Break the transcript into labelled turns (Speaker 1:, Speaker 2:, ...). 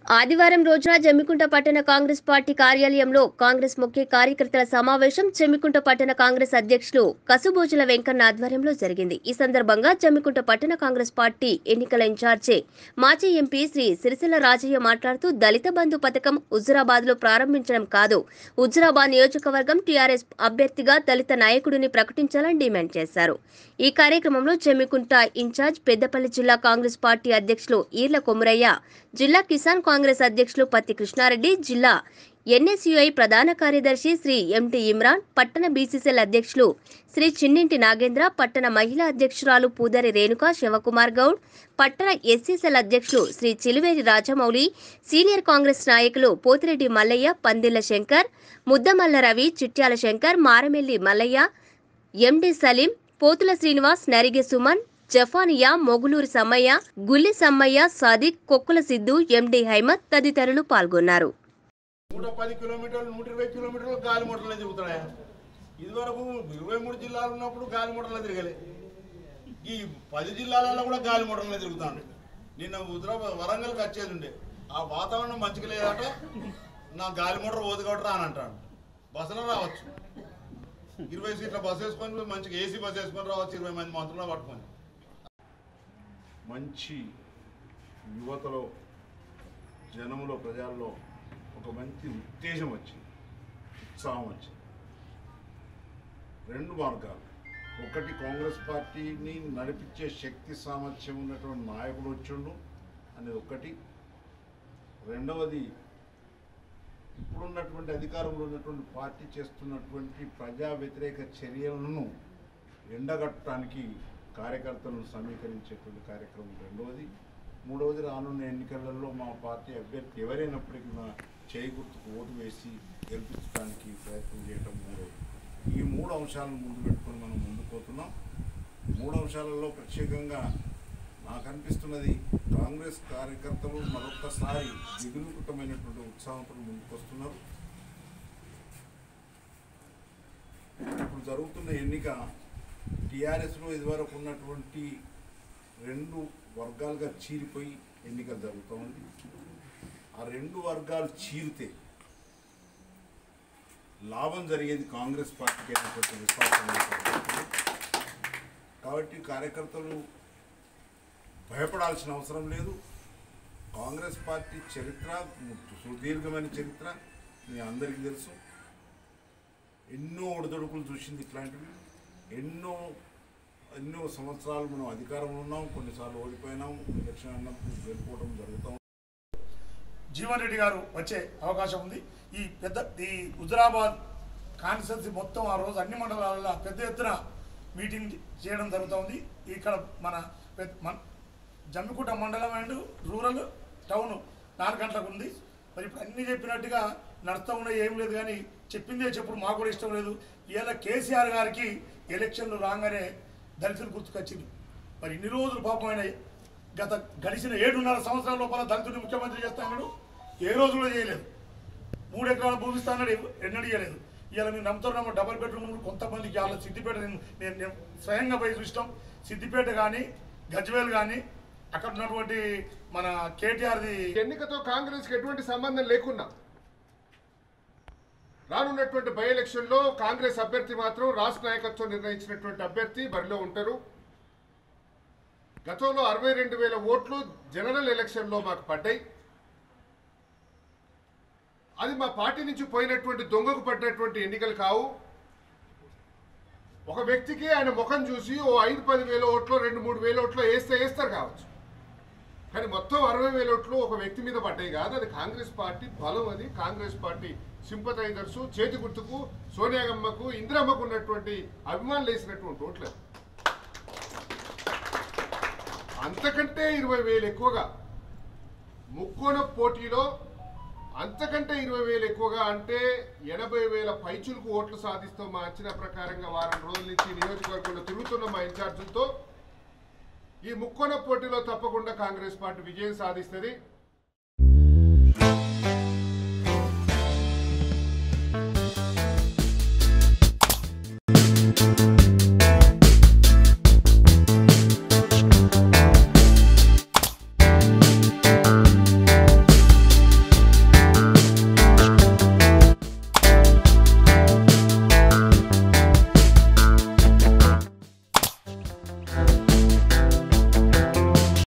Speaker 1: ఆదివారం రోజున జమ్మికుంట పట్టణ కాంగ్రెస్ పార్టీ కార్యాలయంలో కాంగ్రెస్ ముఖ్య కార్యకర్తల సమావేశం జమ్మికుంట పట్టణ కాంగ్రెస్ అధ్యక్షులు కసుబోజుల వెంకన్న ఆధ్వర్యంలో జరిగింది ఈ సందర్భంగా జమ్మికుంట పట్టణ కాంగ్రెస్ పార్టీ ఎన్నికల ఇన్ఛార్జి మాజీ ఎంపీ శ్రీ సిరిసిల్ల రాజయ్య మాట్లాడుతూ దళిత బంధు పథకం హుజురాబాద్ లో ప్రారంభించడం కాదు హుజురాబాద్ నియోజకవర్గం టీఆర్ఎస్ అభ్యర్థిగా దళిత నాయకుడిని ప్రకటించాలని డిమాండ్ చేశారు ఈ కార్యక్రమంలో జమ్మికుంట ఇన్ఛార్జ్ పెద్దపల్లి జిల్లా కాంగ్రెస్ పార్టీ అధ్యక్షులు ఈర్ల కొమురయ్య జిల్లా కిసాన్ కాంగ్రెస్ అధ్యక్షులు పత్తి కృష్ణారెడ్డి జిల్లా ఎన్ఎస్యుఐ ప్రధాన కార్యదర్శి శ్రీ ఎంటి ఇమ్రాన్ పట్టణ బీసీసీఎల్ అధ్యక్షులు శ్రీ చిన్నింటి నాగేంద్ర పట్టణ మహిళా అధ్యక్షురాలు పూదరి రేణుక శివకుమార్ గౌడ్ పట్టణ ఎస్సీసీఎల్ అధ్యక్షులు శ్రీ చిలువేరి రాజమౌళి సీనియర్ కాంగ్రెస్ నాయకులు పోతిరెడ్డి మల్లయ్య పందిళ్ల శంకర్ ముద్దమల్ల రవి చిట్యాల శంకర్ మారమెల్లి మల్లయ్య ఎండి సలీం పోతుల శ్రీనివాస్ నరిగే సుమన్ జఫానియా మొగులూరి సమ్మయ్య గుల్లి సమ్మయ్య సాదిక్ కొక్కుల సిద్ధు ఎండి హైమత్ తదితరులు పాల్గొన్నారు
Speaker 2: నూట పది కిలోమీటర్లు నూట ఇరవై కిలోమీటర్లు గాలి మోటార్లే తిరుగుతున్నాయా ఇదివరకు ఇరవై మూడు జిల్లాలు ఉన్నప్పుడు గాలి మోటార్లే తిరగలే ఈ పది జిల్లాలలో కూడా గాలి మోటార్లే తిరుగుతాను నిన్న హుజరాబాద్ వరంగల్కి వచ్చేది ఉండే ఆ వాతావరణం మంచిగా లేదట నా గాలి మోటార్ పోదు కాబట్టి అని అంటాడు బస్సులో రావచ్చు ఇరవై సీట్ల బస్సు వేసుకొని మంచిగా ఏసీ బస్సు వేసుకొని రావచ్చు ఇరవై మంది మంత్రులు పట్టుకొని మంచి యువతలో జనంలో ప్రజల్లో ఒక మంచి ఉత్తేజం వచ్చింది ఉత్సాహం వచ్చింది రెండు మార్గాలు ఒకటి కాంగ్రెస్ పార్టీని నడిపించే శక్తి సామర్థ్యం ఉన్నటువంటి నాయకుడు వచ్చిండు అనేది ఒకటి రెండవది ఇప్పుడున్నటువంటి అధికారంలో ఉన్నటువంటి పార్టీ చేస్తున్నటువంటి ప్రజా వ్యతిరేక చర్యలను ఎండగట్టడానికి కార్యకర్తలను సమీకరించేటువంటి కార్యక్రమం రెండవది మూడవది రానున్న ఎన్నికలలో మా పార్టీ అభ్యర్థి ఎవరైనప్పటికీ నా చేయి గుర్తుకు ఓటు వేసి గెలిపించడానికి ప్రయత్నం చేయటం మూడవది ఈ మూడు అంశాలను ముందు పెట్టుకొని మనం ముందుకు పోతున్నాం మూడు అంశాలలో ప్రత్యేకంగా నాకు అనిపిస్తున్నది కాంగ్రెస్ కార్యకర్తలు మరొక్కసారి దిగులుకృతమైనటువంటి ఉత్సాహంతో ముందుకు వస్తున్నారు ఇప్పుడు జరుగుతున్న ఎన్నిక టీఆర్ఎస్లో ఇదివరకు ఉన్నటువంటి రెండు వర్గాలుగా చీలిపోయి ఎన్నికలు జరుగుతూ ఉంది ఆ రెండు వర్గాలు చీరితే లాభం జరిగేది కాంగ్రెస్ పార్టీకి అనేటువంటి విశ్వాసం ఏర్పడుతుంది. కాబట్టి కార్యకర్తలు భయపడాల్సిన అవసరం లేదు కాంగ్రెస్ పార్టీ చరిత్ర సుదీర్ఘమైన చరిత్ర మీ అందరికీ తెలుసు ఎన్నో ఒడిదొడుకులు చూసింది ఇట్లాంటివి ఎన్నో ఎన్నో సంవత్సరాలు మనం అధికారంలో ఉన్నాం కొన్నిసార్లు ఓడిపోయినాం ఎలక్షన్ అన్నప్పుడు గెలుపుకోవడం జరుగుతాం
Speaker 3: జీవన్ రెడ్డి గారు వచ్చే అవకాశం ఉంది ఈ పెద్ద ఈ హుజరాబాద్ కాన్స్టిట్యున్సీ మొత్తం ఆ రోజు అన్ని మండలాలలో పెద్ద ఎత్తున మీటింగ్ చేయడం జరుగుతుంది ఇక్కడ మన పెద్ద- మన జమ్మికుంట మండలం అండ్ రూరల్ టౌన్ నాలుగు గంటలకు ఉంది మరి ఇప్పుడు అన్ని చెప్పినట్టుగా నడుస్తూ ఉన్నాయి ఏం లేదు కానీ చెప్పిందే చెప్పుడు మాకు కూడా ఇష్టం లేదు ఇవాళ కేసీఆర్ గారికి ఎలక్షన్లు రాగానే దళితులు గుర్తుకొచ్చింది మరి ఇన్ని రోజులు పాపం ఆయన గత గడిచిన ఏడున్నర సంవత్సరాల లోపల దళితుడిని ముఖ్యమంత్రి చేస్తాడు ఏ రోజు కూడా చేయలేదు మూడు ఎకరాలు భూమిస్తానని ఎన్నడూ చేయలేదు ఇవాళ మీరు నమ్ముతున్నాము డబల్ బెడ్రూమ్ కొంతమందికి వాళ్ళ సిద్దిపేట నేను నేను నేను స్వయంగా పోయి చూసినాం సిద్దిపేట కానీ గజ్వేల్ కానీ అక్కడ ఉన్నటువంటి మన కేటీఆర్ది
Speaker 4: ఎన్నికతో కాంగ్రెస్కి ఎటువంటి సంబంధం లేకున్నా రానున్నటువంటి బై ఎలక్షన్లో కాంగ్రెస్ అభ్యర్థి మాత్రం రాష్ట్ర నాయకత్వం నిర్ణయించినటువంటి అభ్యర్థి బరిలో ఉంటారు గతంలో అరవై రెండు వేల ఓట్లు జనరల్ ఎలక్షన్లో మాకు పడ్డాయి అది మా పార్టీ నుంచి పోయినటువంటి దొంగకు పడినటువంటి ఎన్నికలు కావు ఒక వ్యక్తికి ఆయన ముఖం చూసి ఓ ఐదు పది వేల ఓట్లు రెండు మూడు వేల ఓట్లు వేస్తే వేస్తారు కావచ్చు కానీ మొత్తం అరవై వేల ఓట్లు ఒక వ్యక్తి మీద పడ్డాయి కాదు అది కాంగ్రెస్ పార్టీ బలం అది కాంగ్రెస్ పార్టీ సింపతైజర్స్ చేతి గుర్తుకు సోనియాగమ్మకు ఇందిరమ్మకు ఉన్నటువంటి అభిమానులు వేసినటువంటి ఓట్లు అవి. అంతకంటే ఇరవై వేలు ఎక్కువగా ముక్కోన పోటీలో అంతకంటే ఇరవై వేలు ఎక్కువగా అంటే ఎనభై వేల పైచులకు ఓట్లు సాధిస్తాం మా అంచనా ప్రకారంగా వారం రోజుల నుంచి నియోజకవర్గంలో తిరుగుతున్న మా ఇన్ఛార్జులతో ఈ ముక్కోన పోటీలో తప్పకుండా కాంగ్రెస్ పార్టీ విజయం సాధిస్తుంది